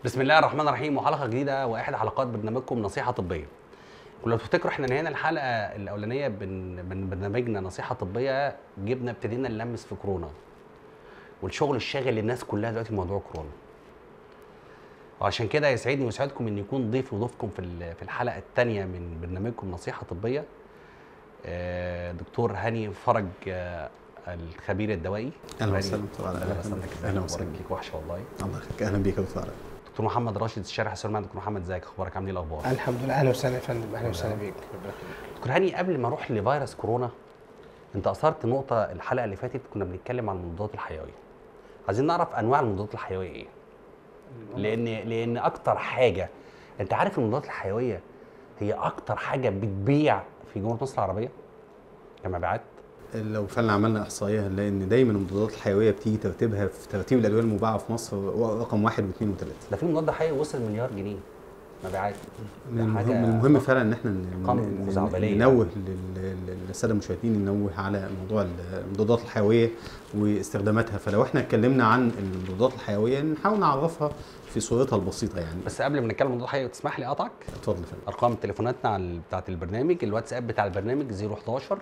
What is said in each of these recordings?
بسم الله الرحمن الرحيم وحلقه جديده واحد حلقات برنامجكم نصيحه طبيه كلوا تفتكروا احنا نهينا الحلقه الاولانيه من من برنامجنا نصيحه طبيه جبنا ابتدينا نلمس في كورونا والشغل الشاغل للناس كلها دلوقتي موضوع كورونا وعشان كده يسعدني ويسعدكم ان يكون ضيف وضيفكم في ال- في الحلقه الثانيه من برنامجكم نصيحه طبيه آه، دكتور هاني فرج آه، الخبير الدوائي اهلا هاني، وسهلا طبعا اهلا وسهلا اهلا وسهلا بيك وحشه والله الله يخليك اهلا بيك يا دكتور علاء دكتور محمد راشد الشارع السوري دكتور محمد ازيك اخبارك عامل ايه الاخبار الحمد لله اهلا وسهلا يا فندم اهلا وسهلا بيك دكتور هاني قبل ما اروح لفيروس كورونا انت اثرت نقطه الحلقه اللي فاتت كنا بنتكلم عن المضادات الحيويه عايزين نعرف انواع المضادات الحيويه ايه لان لان اكتر حاجه انت عارف المضادات الحيويه هي اكتر حاجه بتبيع في جمهوريه مصر العربيه كمبيعات لو فعلا عملنا احصائيه هنلاقي ان دايما المضادات الحيويه بتيجي ترتيبها في ترتيب الادويه المباعه في مصر رقم واحد واثنين وثلاثه ده في مضاد حيوي وصل مليار جنيه مبيعات من ده المهم, حاجة من المهم فعلا ان احنا ن- أرقام ن- خزعبلية. ننوه لل- لل- للساده المشاهدين ننوه على موضوع المضادات الحيويه واستخداماتها فلو احنا اتكلمنا عن المضادات الحيويه نحاول نعرفها في صورتها البسيطه يعني بس قبل ما نتكلم عن المضاد الحيوي تسمح لي اقطعك اتفضل يا فندم ارقام تليفوناتنا على بتاعه البرنامج الواتساب بتاع البرنامج 011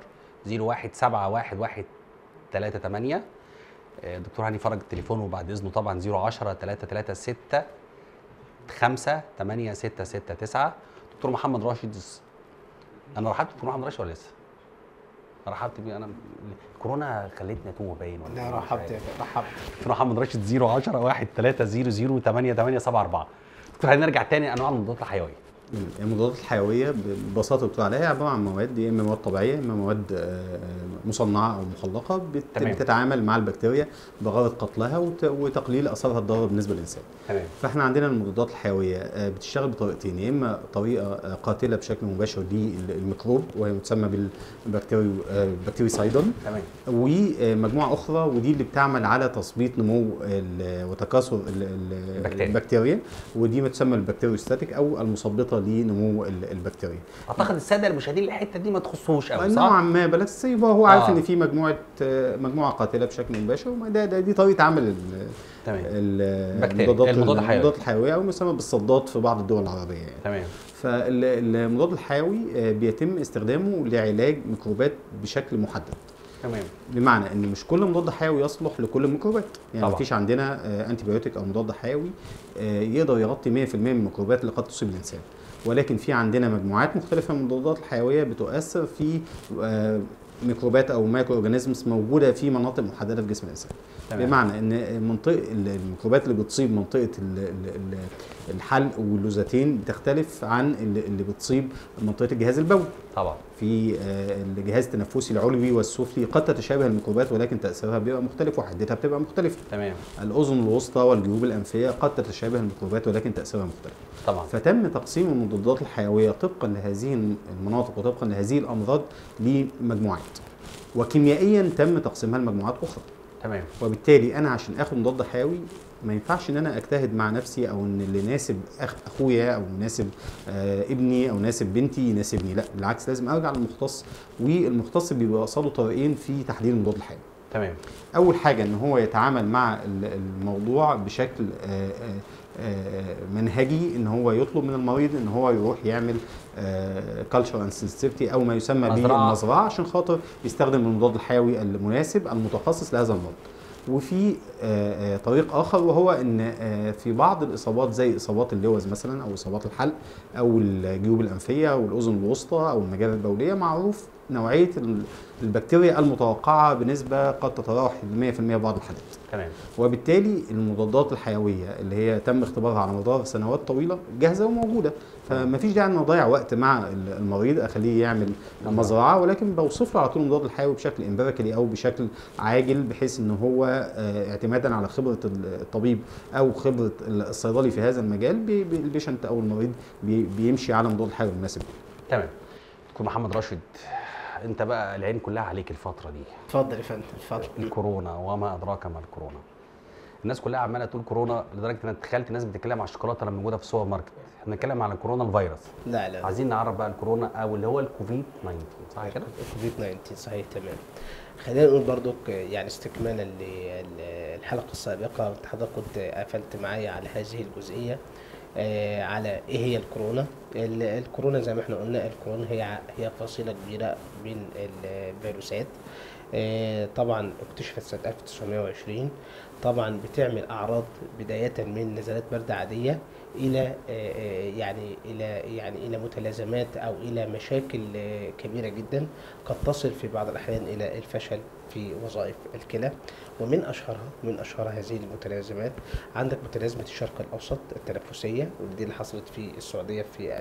0171138 آه، دكتور هاني فرج تليفونه بعد اذنه طبعا 010 336 5 8 6 6 9 دكتور محمد راشد انا رحبت دكتور محمد راشد ولا لسه؟ رحبت بيه انا كورونا خلتني اتوه باين ولا لا إيه؟ مش رحبت عارف. يا فندم رحبت دكتور محمد راشد 010 1 3 0 0 8 8 7 4 دكتور هنرجع تاني انواع المضادات الحيويه المضادات الحيويه ببساطه بتقول عليها عباره عن مواد يا اما مواد طبيعيه يا اما مواد آه، مصنعه او مخلقه بت- تمام. بتتعامل مع البكتيريا بغرض قتلها وت- وتقليل اثارها الضار بالنسبه للانسان. تمام فاحنا عندنا المضادات الحيويه آه، بتشتغل بطريقتين يا اما طريقه آه، قاتله بشكل مباشر للميكروب وهي تسمى بالبكتيريو آه، بكتيريسايدون تمام ومجموعه اخرى ودي اللي بتعمل على تثبيط نمو ال- وتكاثر ال- ال- البكتيريا. البكتيريا ودي ما تسمى البكتيريوستاتيك او المثبطه لنمو ال- البكتيريا اعتقد الساده المشاهدين الحته دي ما تخصوش قوي نوعا صح؟ ما بس يبقى هو عارف آه. ان في مجموعه آه، مجموعه قاتله بشكل مباشر وما ده, ده دي طريقه عمل ال- تمام ال- بكتيريا. المضادات المضاد الحيوي. المضادات الحيويه او يسمى بالصدات في بعض الدول العربيه يعني. تمام فالمضاد الحيوي آه، بيتم استخدامه لعلاج ميكروبات بشكل محدد تمام بمعنى ان مش كل مضاد حيوي يصلح لكل الميكروبات يعني طبعا. مفيش عندنا انتي بيوتيك او مضاد حيوي آه، يقدر يغطي 100% من الميكروبات اللي قد تصيب الانسان ولكن في عندنا مجموعات مختلفه من المضادات الحيويه بتؤثر في آه، ميكروبات او مايكرو اورجانيزمز موجوده في مناطق محدده في جسم الانسان تمام. بمعنى ان منطقه الميكروبات اللي بتصيب منطقه ال- ال- ال- الحلق واللوزتين بتختلف عن اللي اللي بتصيب منطقه الجهاز البولي طبعا في آه، الجهاز التنفسي العلوي والسفلي قد تتشابه الميكروبات ولكن تاثيرها بيبقى مختلف وحدتها بتبقى مختلفه تمام الاذن الوسطى والجيوب الانفيه قد تتشابه الميكروبات ولكن تاثيرها مختلف طبعا فتم تقسيم المضادات الحيويه طبقا لهذه المناطق وطبقا لهذه الامراض لمجموعات وكيميائيا تم تقسيمها لمجموعات اخرى تمام وبالتالي انا عشان اخد مضاد حيوي ما ينفعش ان انا اجتهد مع نفسي او ان اللي يناسب أخ اخويا او يناسب آه ابني او يناسب بنتي يناسبني لا بالعكس لازم ارجع للمختص والمختص بيبقى قصاده طريقين في تحليل المضاد الحيوي تمام اول حاجه ان هو يتعامل مع ال- الموضوع بشكل آه، آه، آه، منهجي ان هو يطلب من المريض ان هو يروح يعمل كالتشر اند سنسيتيفيتي او ما يسمى مزرعة. بالمزرعه عشان خاطر يستخدم المضاد الحيوي المناسب المتخصص لهذا المرض وفي آه، آه، طريق اخر وهو ان آه، في بعض الاصابات زي اصابات اللوز مثلا او اصابات الحلق او الجيوب الانفيه او الاذن الوسطى او المجاري البوليه معروف نوعيه ال- البكتيريا المتوقعه بنسبه قد تتراوح ل 100% في بعض الحالات تمام وبالتالي المضادات الحيويه اللي هي تم اختبارها على مدار سنوات طويله جاهزه وموجوده فما فيش داعي ان اضيع وقت مع ال- المريض اخليه يعمل مزرعه ولكن بوصف له على طول المضاد الحيوي بشكل امباركلي او بشكل عاجل بحيث ان هو آه، اعتمادا على خبره الطبيب او خبره الصيدلي في هذا المجال بي- بي- البيشنت او المريض بي- بيمشي على المضاد الحيوي المناسب تمام دكتور محمد راشد انت بقى العين كلها عليك الفتره دي اتفضل يا فندم اتفضل الكورونا وما ادراك ما الكورونا الناس كلها عماله تقول كورونا لدرجه ان انا تخيلت ناس بتتكلم على الشوكولاته اللي موجوده في السوبر ماركت احنا بنتكلم على كورونا الفيروس لا لا عايزين نعرف بقى الكورونا او اللي هو الكوفيد 19 صح كده كوفيد 19 صحيح تمام خلينا نقول برضو يعني استكمالا للحلقه السابقه حضرتك كنت قفلت معايا على هذه الجزئيه آه، على ايه هي الكورونا ال- الكورونا زي ما احنا قلنا الكورونا هي هي فصيله كبيره من الفيروسات آه، طبعا اكتشفت سنه 1920 طبعا بتعمل اعراض بدايه من نزلات برد عاديه الى آه، آه، يعني الى يعني الى متلازمات او الى مشاكل آه، كبيره جدا قد تصل في بعض الاحيان الى الفشل في وظائف الكلى ومن اشهرها من اشهر هذه المتلازمات عندك متلازمه الشرق الاوسط التنفسيه ودي اللي حصلت في السعوديه في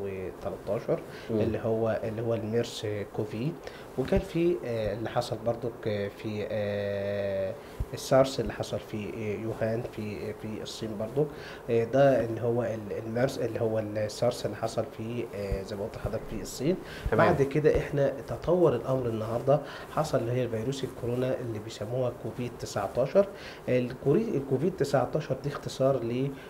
2013 مم. اللي هو اللي هو الميرس كوفي وكان في آه، اللي حصل برضو في آه، السارس اللي حصل في آه، يوهان في في الصين برضو آه، ده اللي هو ال- الميرس اللي هو السارس اللي حصل في آه، زي ما قلت لحضرتك في الصين تمام. بعد كده احنا تطور الامر النهارده حصل اللي هي فيروس الكورونا اللي بيسموها كوفيد 19 الكوري- الكوفيد 19 دي اختصار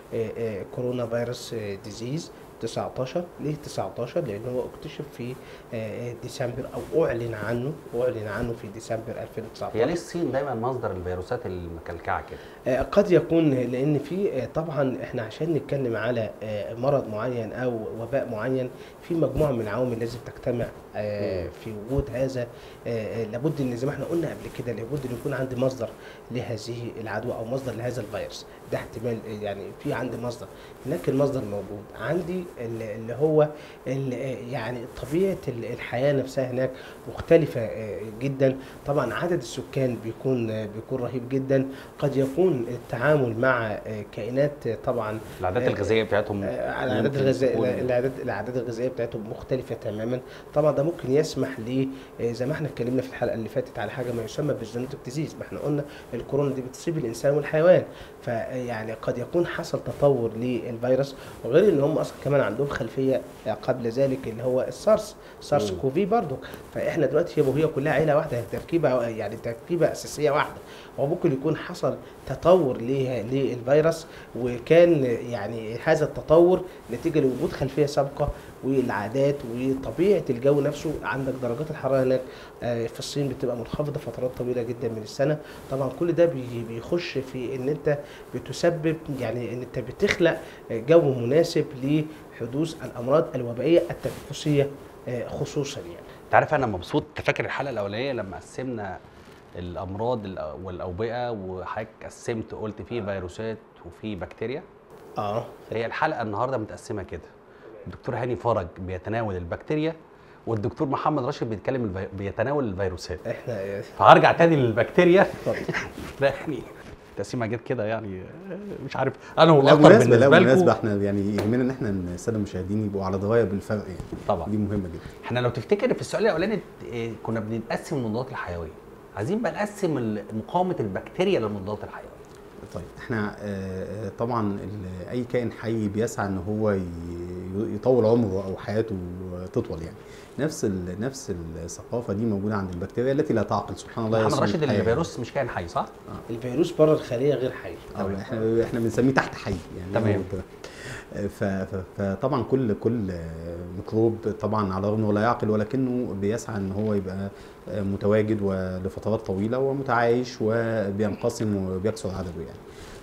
لكورونا فيروس ديزيز 19 ليه 19 لان هو اكتشف في آه، ديسمبر او اعلن عنه اعلن عنه في ديسمبر هي 2019 ليه الصين دايما مصدر الفيروسات المكلكعه كده آه، قد يكون لان في آه، طبعا احنا عشان نتكلم على آه، مرض معين او وباء معين في مجموعه من العوامل لازم تجتمع آه، مم. في وجود هذا آه، آه، لابد ان زي ما احنا قلنا قبل كده لابد ان يكون عندي مصدر لهذه العدوى او مصدر لهذا الفيروس ده احتمال آه، يعني في عندي مصدر هناك المصدر موجود عندي ال- اللي هو ال- آه، يعني طبيعه ال- الحياه نفسها هناك مختلفه آه، جدا طبعا عدد السكان بيكون آه، بيكون رهيب جدا قد يكون التعامل مع آه، كائنات آه، طبعا العادات آه، الغذائيه بتاعتهم آه، العادات ممكن الغذائيه تكون- العادات العادات الغذائيه بتاعتهم مختلفه تماما طبعا ده ممكن يسمح ل آه، زي ما احنا اتكلمنا في الحلقه اللي فاتت على حاجه ما يسمى بالزونوتيك ديزيز ما احنا قلنا الكورونا دي بتصيب الانسان والحيوان فيعني قد يكون حصل تطور للفيروس وغير ان هم اصلا كمان عندهم خلفيه آه، قبل ذلك اللي هو السارس سارس مم. كوفي برضو فاحنا دلوقتي هي وهي كلها عيله واحده تركيبه يعني تركيبه اساسيه واحده وممكن يكون حصل تطور ليها للفيروس وكان يعني هذا التطور نتيجه لوجود خلفيه سابقه والعادات وطبيعه الجو نفسه عندك درجات الحراره هناك آه، في الصين بتبقى منخفضه فترات طويله جدا من السنه طبعا كل ده بي- بيخش في ان انت بتسبب يعني ان انت بتخلق جو مناسب لحدوث الامراض الوبائيه التنفسيه آه، خصوصا يعني انت عارف انا مبسوط أنت فاكر الحلقه الاولانيه لما قسمنا الامراض الأ- والاوبئه وحضرتك قسمت قلت في فيروسات وفي بكتيريا اه هي الحلقه النهارده متقسمه كده الدكتور هاني فرج بيتناول البكتيريا والدكتور محمد راشد بيتكلم الفي... بيتناول الفيروسات احنا فهرجع تاني للبكتيريا اتفضل. لا يعني التقسيمه جت كده يعني مش عارف انا لا والاكتر مناسبة لا بالنسبه مناسبة لكم احنا يعني يهمنا ان احنا الساده المشاهدين يبقوا على درايه بالفرق يعني طبعا دي مهمة جدا احنا لو تفتكر في السؤال الاولاني إيه، كنا بنقسم المضادات الحيويه عايزين بقى نقسم ال- مقاومه البكتيريا للمضادات الحيويه طيب احنا آه، آه، طبعا ال- اي كائن حي بيسعى ان هو ي- يطول عمره او حياته تطول يعني نفس ال- نفس الثقافه دي موجوده عند البكتيريا التي لا تعقل سبحان الله محمد يصنع راشد الحياة. الفيروس مش كائن حي صح؟ الفيروس بره الخليه غير حي اه احنا احنا بنسميه تحت حي يعني تمام. هو كده. ف- ف- فطبعا كل كل ميكروب طبعا على الرغم انه لا يعقل ولكنه بيسعى ان هو يبقى متواجد ولفترات طويله ومتعايش وبينقسم وبيكسر عدده يعني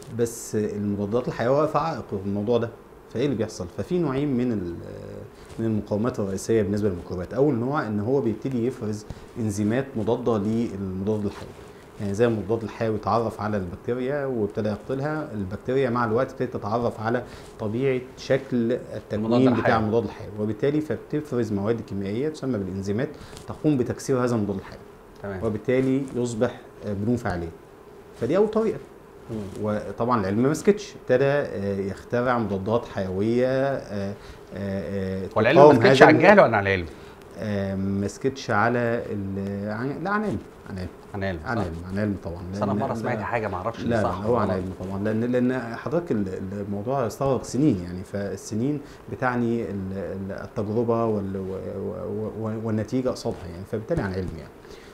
بس المضادات الحيويه واقفه عائق في الموضوع ده فايه اللي بيحصل ففي نوعين من ال- من المقاومات الرئيسيه بالنسبه للميكروبات اول نوع ان هو بيبتدي يفرز انزيمات مضاده للمضاد الحيوي يعني زي المضاد الحيوي اتعرف على البكتيريا وابتدى يقتلها البكتيريا مع الوقت ابتدت تتعرف على طبيعه شكل التكوين الحيوي. بتاع المضاد الحيوي وبالتالي فبتفرز مواد كيميائيه تسمى بالانزيمات تقوم بتكسير هذا المضاد الحيوي تمام وبالتالي يصبح آه، بدون فعاليه فدي اول طريقه مم. وطبعا العلم ما مسكتش ابتدى آه، يخترع مضادات حيويه آه، آه، آه، هو العلم تقاوم ما سكتش هذا عن جهل ولا عن علم؟ آه، ما سكتش على ال- عن- لا عن علم عن علم عن علم عن صح. علم عن علم طبعا بس انا لأن- مره لا- سمعت حاجه ما اعرفش لا دي لا صح هو ولا عن غلط. علم طبعا لان لان حضرتك ال- الموضوع استغرق سنين يعني فالسنين بتعني ال- ال- التجربه وال و- و- و- والنتيجه قصادها يعني فبالتالي عن علم يعني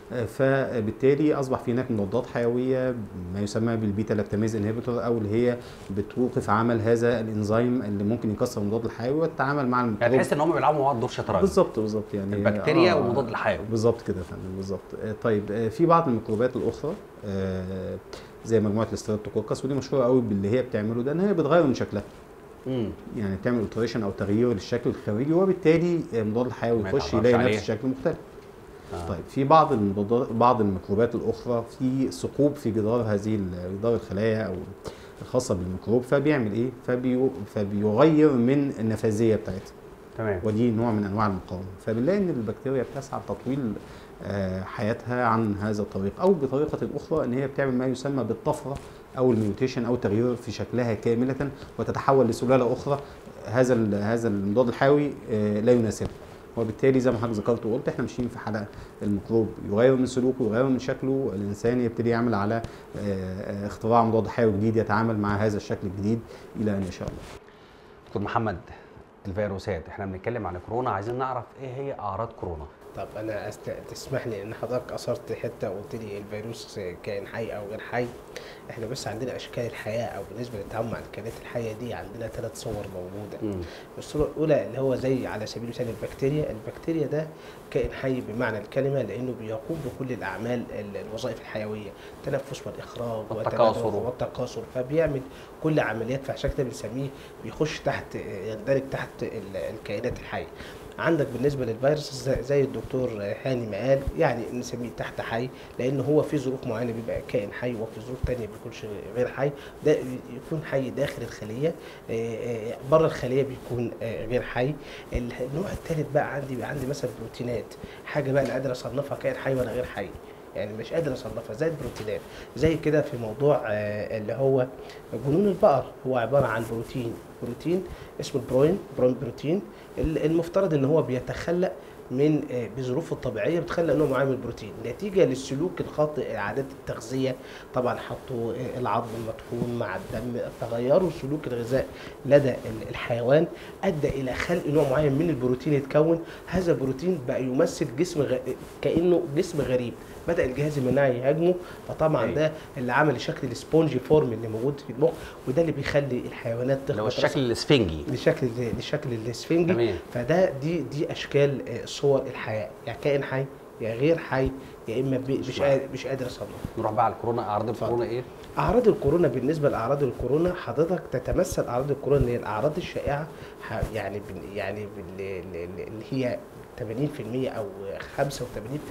آه، فبالتالي اصبح في هناك مضادات حيويه ما يسمى بالبيتا لاكتاميز انهبيتور او اللي هي بتوقف عمل هذا الانزيم اللي ممكن يكسر المضاد الحيوي وتتعامل مع يعني الميكروب تحس ان هم بيلعبوا مع بعض دور شطرنج بالظبط بالظبط يعني البكتيريا والمضاد الحيوي. بالظبط كده يا فندم بالظبط آه، طيب آه، في بعض الميكروبات الاخرى آه، زي مجموعه الاستريبتوكوكس ودي مشهوره قوي باللي هي بتعمله ده ان هي بتغير من شكلها امم يعني بتعمل التريشن او تغيير للشكل الخارجي وبالتالي المضاد الحيوي ما يخش يتعرفش يلاقي عليه. نفس الشكل مختلف آه. طيب في بعض المضادات بعض الميكروبات الاخرى في ثقوب في جدار هذه ال- جدار الخلايا او الخاصه بالميكروب فبيعمل ايه فبيو فبيغير من النفاذيه بتاعتها تمام ودي نوع من انواع المقاومه فبنلاقي ان البكتيريا بتسعى لتطويل آه، حياتها عن هذا الطريق او بطريقه اخرى ان هي بتعمل ما يسمى بالطفره او الميوتيشن او تغيير في شكلها كامله وتتحول لسلاله اخرى هذا ال- هذا المضاد الحيوي آه، لا يناسبها وبالتالي زي ما حضرتك ذكرت وقلت احنا ماشيين في حلقه الميكروب يغير من سلوكه يغير من شكله الانسان يبتدي يعمل على آه، آه، اختراع مضاد حيوي جديد يتعامل مع هذا الشكل الجديد الى ان يشاء الله دكتور محمد الفيروسات احنا بنتكلم عن كورونا عايزين نعرف ايه هي اعراض كورونا طب انا أست... تسمح لي ان حضرتك اثرت حته وقلت لي الفيروس كائن حي او غير حي احنا بس عندنا اشكال الحياه او بالنسبه للتعامل مع الكائنات الحيه دي عندنا ثلاث صور موجوده مم. الصوره الاولى اللي هو زي على سبيل المثال البكتيريا البكتيريا ده كائن حي بمعنى الكلمه لانه بيقوم بكل الاعمال ال- الوظائف الحيويه التنفس والاخراج والتكاثر. والتنفس والتكاثر فبيعمل كل عمليات فعشان كده بنسميه بيخش تحت يندرج تحت ال- الكائنات الحيه عندك بالنسبه للفيروس زي- زي الدكتور هاني ما قال يعني نسميه تحت حي لان هو في ظروف معينه بيبقى كائن حي وفي ظروف تانية بيكونش غير حي ده يكون حي داخل الخليه آه، آه، بره الخليه بيكون آه، غير حي النوع الثالث بقى عندي بقى عندي مثلا بروتينات حاجه بقى انا قادر اصنفها كائن حي ولا غير حي يعني مش قادر اصنفها زي البروتينات زي كده في موضوع آه، اللي هو جنون البقر هو عباره عن بروتين بروتين اسمه البروين برون بروتين ال- المفترض ان هو بيتخلق من آه، بظروفه الطبيعيه بتخلق نوع معين من البروتين نتيجه للسلوك الخاطئ عادات التغذيه طبعا حطوا آه، العظم المطحون مع الدم تغيروا سلوك الغذاء لدى ال- الحيوان ادى الى خلق نوع معين من البروتين يتكون هذا البروتين بقى يمثل جسم غ... كانه جسم غريب بدا الجهاز المناعي يهاجمه فطبعا أيوة. ده اللي عمل شكل السبونجي فورم اللي موجود في المخ وده اللي بيخلي الحيوانات اللي هو تخبط راسها. الشكل الاسفنجي لشكل لشكل الاسفنجي تمام. فده دي دي اشكال آه، صور الحياه يا كائن حي يا غير حي يا اما بي- مش قادر مش قادر اصنفه نروح بقى على الكورونا اعراض الكورونا ايه اعراض الكورونا بالنسبه لاعراض الكورونا حضرتك تتمثل اعراض الكورونا اللي هي الاعراض الشائعه ح- يعني بال- يعني بال- اللي هي 80% او 85%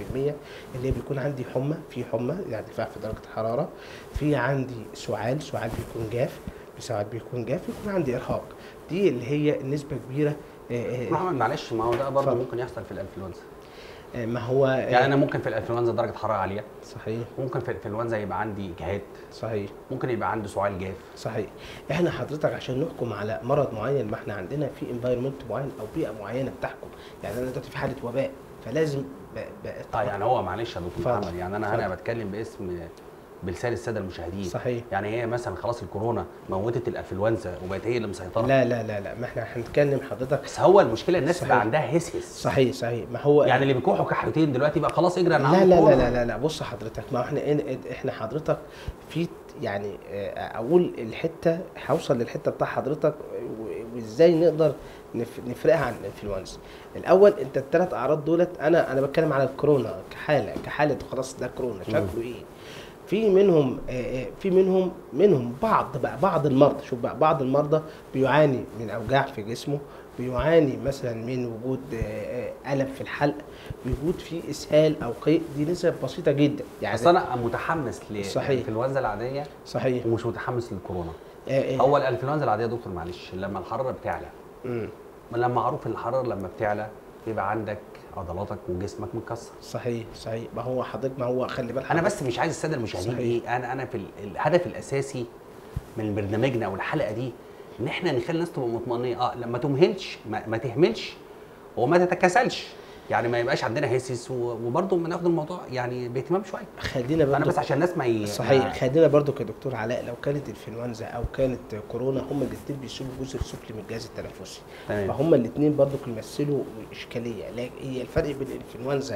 اللي هي بيكون عندي حمى في حمى يعني ارتفاع في درجه الحراره في عندي سعال سعال بيكون جاف ساعات بيكون جاف يكون عندي ارهاق دي اللي هي نسبه كبيره آه، آه، محمد معلش ما هو ده برضه اتفضل. ممكن يحصل في الانفلونزا آه، ما هو آه، يعني انا ممكن في الانفلونزا درجه حراره عاليه صحيح ممكن في الانفلونزا يبقى عندي اجهاد صحيح ممكن يبقى عندي سعال جاف صحيح احنا حضرتك عشان نحكم على مرض معين ما احنا عندنا في انفايرمنت معين او بيئه معينه بتحكم يعني انا دلوقتي في حاله وباء فلازم ب... ب... اه يعني هو معلش يا دكتور اتفضل. محمد يعني انا انا اتفضل. بتكلم باسم بلسان الساده المشاهدين صحيح يعني هي مثلا خلاص الكورونا موتت الانفلونزا وبقت هي اللي مسيطره لا لا لا لا ما احنا هنتكلم حضرتك بس هو المشكله الناس صحيح. بقى عندها هس هس صحيح صحيح ما هو يعني اللي بيكحوا كحيتين دلوقتي بقى خلاص اجري انا لا عندي لا لا كورونا. لا لا لا بص حضرتك ما احنا إن- احنا حضرتك في يعني آه، اقول الحته هوصل للحته بتاع حضرتك و- وازاي نقدر نف- نفرقها عن الانفلونزا الاول انت الثلاث اعراض دولت انا انا بتكلم على الكورونا كحاله كحاله خلاص ده كورونا شكله ايه في منهم آه، آه، في منهم منهم بعض بقى بعض المرضى شوف بقى بعض المرضى بيعاني من اوجاع في جسمه بيعاني مثلا من وجود آه، آه، الم في الحلق وجود في اسهال او قيء دي نسب بسيطه جدا يعني اصل انا متحمس صحيح. للانفلونزا العاديه صحيح ومش متحمس للكورونا آه، آه، هو الانفلونزا العاديه يا دكتور معلش لما الحراره بتعلى مم، ما لما معروف الحراره لما بتعلى بيبقى عندك عضلاتك وجسمك متكسر صحيح صحيح ما هو حضرتك ما هو خلي بالك انا حضرتك- بس مش عايز الساده المشاهدين صحيح. ايه انا انا في ال- الهدف الاساسي من برنامجنا او الحلقه دي ان احنا نخلي الناس تبقى مطمئنه اه لما تمهلش ما, ما تهملش وما تتكاسلش يعني ما يبقاش عندنا هسس و- وبرضه بناخد الموضوع يعني باهتمام شويه خلينا انا برضو بس عشان الناس ما ي... صحيح ما- خلينا برضو كدكتور علاء لو كانت انفلونزا او كانت كورونا هما الاثنين بيسيبوا الجزء السفلي من الجهاز التنفسي تمام فهم الاثنين برضو يمثلوا اشكاليه لكن هي الفرق بين الانفلونزا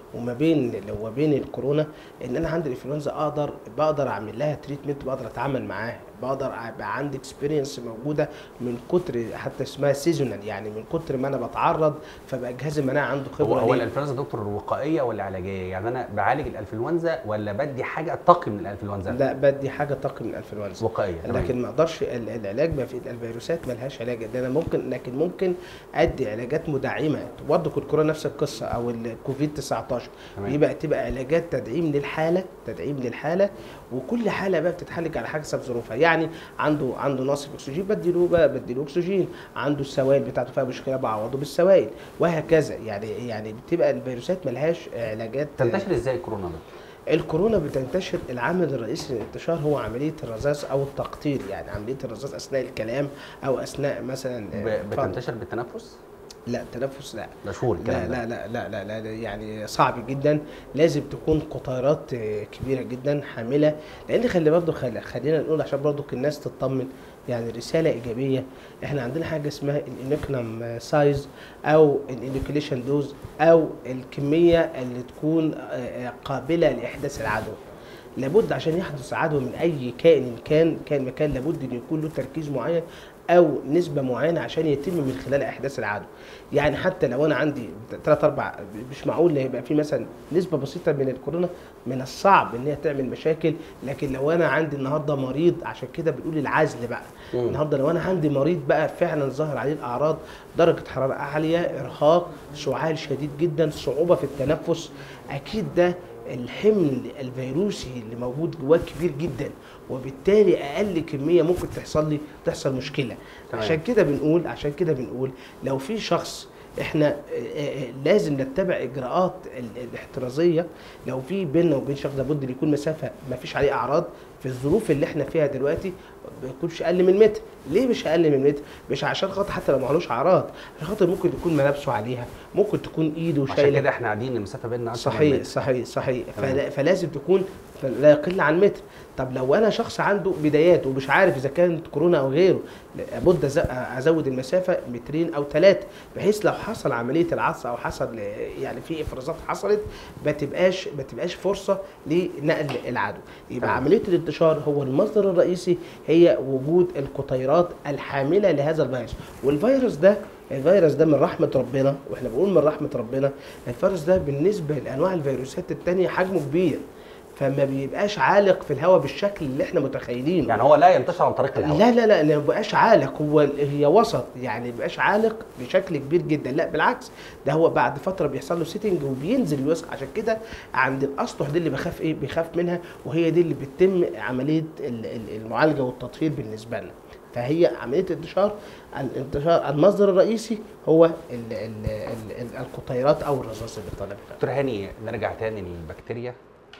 وما بين وما بين الكورونا ان انا عندي الانفلونزا اقدر بقدر اعمل لها تريتمنت بقدر اتعامل معاها بقدر ابقى عندي اكسبيرينس موجوده من كتر حتى اسمها سيزونال يعني من كتر ما انا بتعرض فبقى جهاز المناعه عنده هو خبره هو ليه. الانفلونزا دكتور وقائيه ولا علاجيه؟ يعني انا بعالج الانفلونزا ولا بدي حاجه اتقي من الانفلونزا؟ لا بدي حاجه تقي من الانفلونزا وقائيه تمام. لكن ما اقدرش ال- العلاج ما في الفيروسات ما لهاش علاج ده انا ممكن لكن ممكن ادي علاجات مدعمه برضه الكورونا نفس القصه او الكوفيد 19 تمام. يبقى تبقى علاجات تدعيم للحاله تدعيم للحاله وكل حاله بقى بتتحلج على حسب ظروفها يعني عنده عنده نقص في الاكسجين بديله بقى بديله اكسجين عنده السوائل بتاعته فيها مشكله بعوضه بالسوائل وهكذا يعني يعني بتبقى الفيروسات ملهاش علاجات تنتشر ازاي الكورونا ده؟ الكورونا بتنتشر العامل الرئيسي للانتشار هو عمليه الرذاذ او التقطير يعني عمليه الرذاذ اثناء الكلام او اثناء مثلا آه، ب- فرض- بتنتشر بالتنفس؟ لا التنفس لا مشهور لا الكلام ده لا, لا لا لا لا لا يعني صعب جدا لازم تكون قطيرات آه، كبيره جدا حامله لان خلي برضه خلي خلينا نقول عشان برضه الناس تطمن يعني رساله ايجابيه احنا عندنا حاجه اسمها الانوكنم سايز او الانوكيليشن دوز او الكميه اللي تكون آه، آه، قابله لاحداث العدوى لابد عشان يحدث عدوى من اي كائن كان كان مكان لابد ان يكون له تركيز معين او نسبه معينه عشان يتم من خلال احداث العدوى يعني حتى لو انا عندي ثلاث اربع مش معقول يبقى في مثلا نسبه بسيطه من الكورونا من الصعب ان هي تعمل مشاكل لكن لو انا عندي النهارده مريض عشان كده بنقول العزل بقى مم. النهارده لو انا عندي مريض بقى فعلا ظاهر عليه الاعراض درجه حراره عاليه ارهاق سعال شديد جدا صعوبه في التنفس اكيد ده الحمل الفيروسي اللي موجود جواه كبير جدا وبالتالي اقل كميه ممكن تحصل لي تحصل مشكله تمام. عشان كده بنقول عشان كده بنقول لو في شخص احنا آه، آه، لازم نتبع اجراءات ال- الاحترازيه لو في بيننا وبين شخص لابد ان يكون مسافه ما فيش عليه اعراض في الظروف اللي احنا فيها دلوقتي ما يكونش اقل من متر ليه مش اقل من متر مش عشان خاطر حتى لو معلوش اعراض عشان خاطر ممكن يكون ملابسه عليها ممكن تكون ايده عشان شايله كده احنا قاعدين المسافه بيننا أكتر من صحيح متر. صحيح صحيح تمام. فلا فلازم تكون لا يقل عن متر طب لو انا شخص عنده بدايات ومش عارف اذا كانت كورونا او غيره لابد أز- ازود المسافه مترين او ثلاثه بحيث لو حصل عمليه العطس او حصل يعني في افرازات حصلت ما تبقاش ما تبقاش فرصه لنقل العدوى يبقى تمام. عمليه الانتشار هو المصدر الرئيسي هي وجود القطيرات الحامله لهذا الفيروس والفيروس ده الفيروس ده من رحمة ربنا واحنا بنقول من رحمة ربنا الفيروس ده بالنسبة لأنواع الفيروسات التانية حجمه كبير فما بيبقاش عالق في الهواء بالشكل اللي احنا متخيلينه يعني هو لا ينتشر عن طريق الهواء لا لا لا ما بيبقاش عالق هو هي وسط يعني ما بيبقاش عالق بشكل كبير جدا لا بالعكس ده هو بعد فتره بيحصل له سيتنج وبينزل يوسع عشان كده عند الاسطح دي اللي بخاف ايه بيخاف منها وهي دي اللي بتتم عمليه ال- ال- المعالجه والتطهير بالنسبه لنا فهي عمليه الانتشار الانتشار المصدر الرئيسي هو ال ال ال ال القطيرات او الرذاذ اللي طالع منها. دكتور هاني نرجع تاني للبكتيريا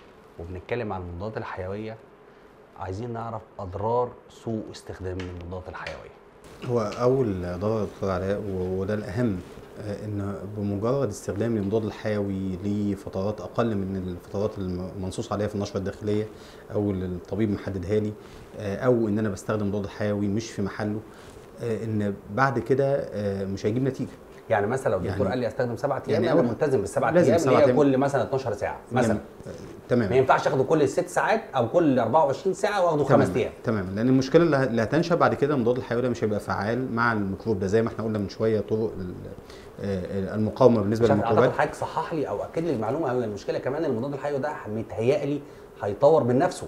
وبنتكلم عن المضادات الحيويه عايزين نعرف اضرار سوء استخدام المضادات الحيويه هو اول ضرر دكتور علاء و- وده الاهم آه، ان بمجرد استخدام المضاد الحيوي لفترات اقل من الفترات المنصوص عليها في النشره الداخليه او اللي الطبيب محددها لي آه، او ان انا بستخدم مضاد حيوي مش في محله آه، ان بعد كده آه، مش هيجيب نتيجه يعني مثلا لو الدكتور يعني- قال لي استخدم سبعة ايام يعني انا أول- ملتزم بالسبعة لازم ايام اللي سبعة هي أيام. كل مثلا 12 ساعه مثلا يعني، آه، تمام ما ينفعش اخده كل ست ساعات او كل 24 ساعه واخده تمام خمس ايام تمام لان المشكله اللي ه- اللي هتنشا بعد كده المضاد الحيوي ده مش هيبقى فعال مع الميكروب ده زي ما احنا قلنا من شويه طرق ال- آه، المقاومه بالنسبه مش عارف للميكروبات اعتقد حضرتك صحح لي او اكد لي المعلومه هو المشكله كمان المضاد الحيوي ده متهيألي هيطور من نفسه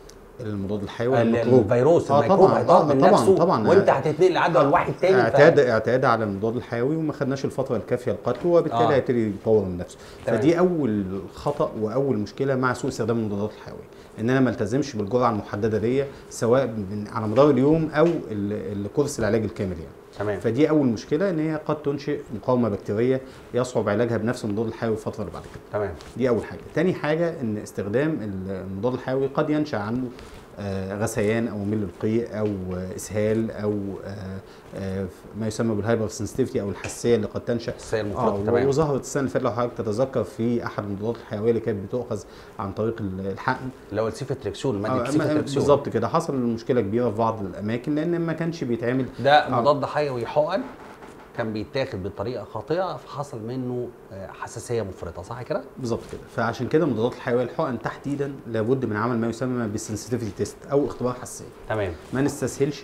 المضاد الحيوي ال- الميكروب الفيروس آه الميكروب طبعا هيطور آه من طبعا نفسه طبعا وانت هتتنقل العدوى لواحد تاني ف- اعتاد اعتاد على المضاد الحيوي وما خدناش الفتره الكافيه لقتله وبالتالي آه. هيبتدي يطور من نفسه تمام. فدي اول خطا واول مشكله مع سوء استخدام المضادات الحيويه ان انا ما التزمش بالجرعه المحدده ليا سواء من على مدار اليوم او ال- الكورس العلاج الكامل يعني تمام فدي اول مشكله ان هي قد تنشئ مقاومه بكتيريه يصعب علاجها بنفس المضاد الحيوي الفتره اللي بعد كده تمام دي اول حاجه تاني حاجه ان استخدام المضاد الحيوي قد ينشا عنه آه، غثيان او مل القيء او آه، اسهال او آه، آه، ما يسمى بالهايبر سنسيتيفيتي او الحساسيه اللي قد تنشا السير اه المفرط تمام وظهرت السنه اللي فاتت لو حضرتك تتذكر في احد المضادات الحيويه اللي كانت بتؤخذ عن طريق الحقن اللي هو السيفتريكسون ماده آه، السيفتريكسون بالظبط كده حصل مشكله كبيره في بعض الاماكن لان ما كانش بيتعمل ده آه. مضاد حيوي حقن كان بيتاخد بطريقه خاطئه فحصل منه آه، حساسيه مفرطه صح كده؟ بالظبط كده فعشان كده المضادات الحيويه الحقن تحديدا لابد من عمل ما يسمى بالسنسيتيفيتي تيست او اختبار حساسيه تمام ما نستسهلش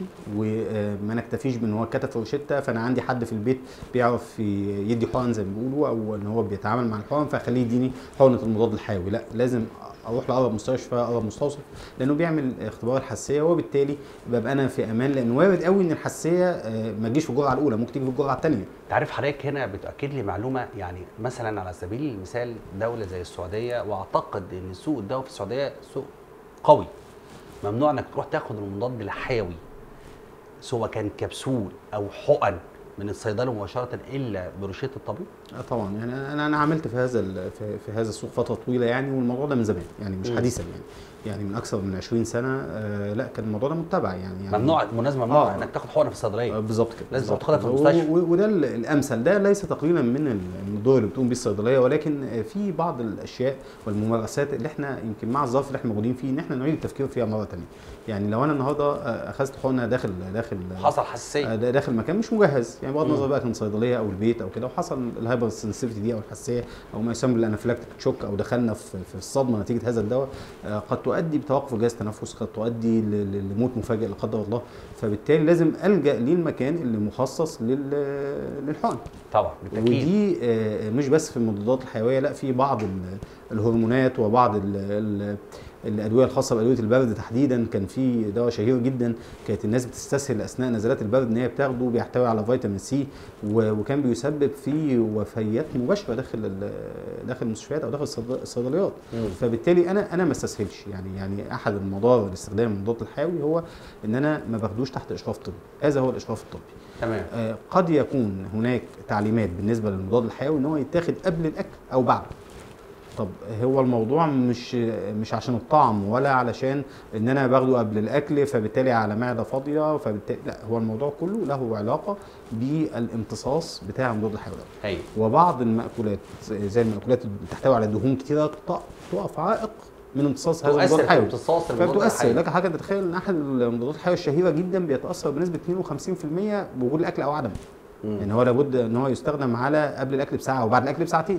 وما نكتفيش بان هو كتب في روشته فانا عندي حد في البيت بيعرف ي- يدي حقن زي ما بيقولوا او ان هو بيتعامل مع الحقن فخليه يديني حقنه المضاد الحيوي لا لازم اروح لاقرب مستشفى اقرب مستوصف لانه بيعمل اختبار الحساسيه وبالتالي ببقى انا في امان لان وارد قوي ان الحساسيه آه، ما تجيش في الجرعه الاولى ممكن تيجي في الجرعه الثانيه انت عارف حضرتك هنا بتاكد لي معلومه يعني مثلا على سبيل المثال دوله زي السعوديه واعتقد ان سوق الدواء في السعوديه سوق قوي ممنوع انك تروح تاخد المضاد الحيوي سواء كان كبسول او حقن من الصيدله مباشره الا بروشته الطبيب آه طبعا يعني انا انا عملت في هذا ال- في, في هذا السوق فتره طويله يعني والموضوع ده من زمان يعني مش مم. حديثا يعني يعني من اكثر من 20 سنه آه لا كان الموضوع ده متبع يعني, يعني ممنوع مناسبه ممنوع آه. انك تاخد حقنه في آه، الصيدليه بالظبط كده لازم بالظبط تاخدها في كده. المستشفى. و- و- وده ال- الامثل ده ليس تقليلا من ال- من الدور اللي بتقوم بيه الصيدليه ولكن آه، في بعض الاشياء والممارسات اللي احنا يمكن مع الظرف اللي احنا موجودين فيه ان احنا نعيد التفكير فيها مره ثانيه يعني لو انا النهارده آه، اخذت حقنه داخل داخل حصل آه، حساسيه دا- داخل مكان مش مجهز يعني بغض مم. النظر بقى كان صيدليه او البيت او كده وحصل الهايبر سنسيتيفيتي دي او الحساسيه او ما يسمى بالانافلاكتيك شوك او دخلنا في في الصدمه نتيجه هذا الدواء آه، قد تؤدي بتوقف جهاز التنفس قد تؤدي ل- ل- لموت مفاجئ لا قدر الله فبالتالي لازم الجا للمكان اللي مخصص لل- للحقن طبعا بالتاكيد ودي آه، مش بس في المضادات الحيويه لا في بعض ال- الهرمونات وبعض ال- ال- الادويه الخاصه بادويه البرد تحديدا كان في دواء شهير جدا كانت الناس بتستسهل اثناء نزلات البرد ان هي بتاخده بيحتوي على فيتامين سي و- وكان بيسبب في وفيات مباشره داخل ال- داخل المستشفيات او داخل الصيد- الصيدليات مم. فبالتالي انا انا ما استسهلش يعني يعني احد المضار لاستخدام المضاد الحيوي هو ان انا ما باخدوش تحت اشراف طبي هذا هو الاشراف الطبي تمام آه، قد يكون هناك تعليمات بالنسبه للمضاد الحيوي ان هو يتاخد قبل الاكل او بعده طب هو الموضوع مش مش عشان الطعم ولا علشان ان انا باخده قبل الاكل فبالتالي على معده فاضيه فبالتالي لا هو الموضوع كله له علاقه بالامتصاص بتاع المضاد الحيوي ده. ايوه وبعض المأكولات زي المأكولات اللي بتحتوي على دهون كتيره تق- تقف عائق من امتصاص هذا المضاد تؤثر في الحيوي امتصاص المضاد فبتؤثر الحيوي لك حاجه تتخيل ان احد المضادات الحيويه الشهيره جدا بيتاثر بنسبه 52% بوجود الاكل او عدمه مم. يعني هو لابد ان هو يستخدم على قبل الاكل بساعه وبعد الاكل بساعتين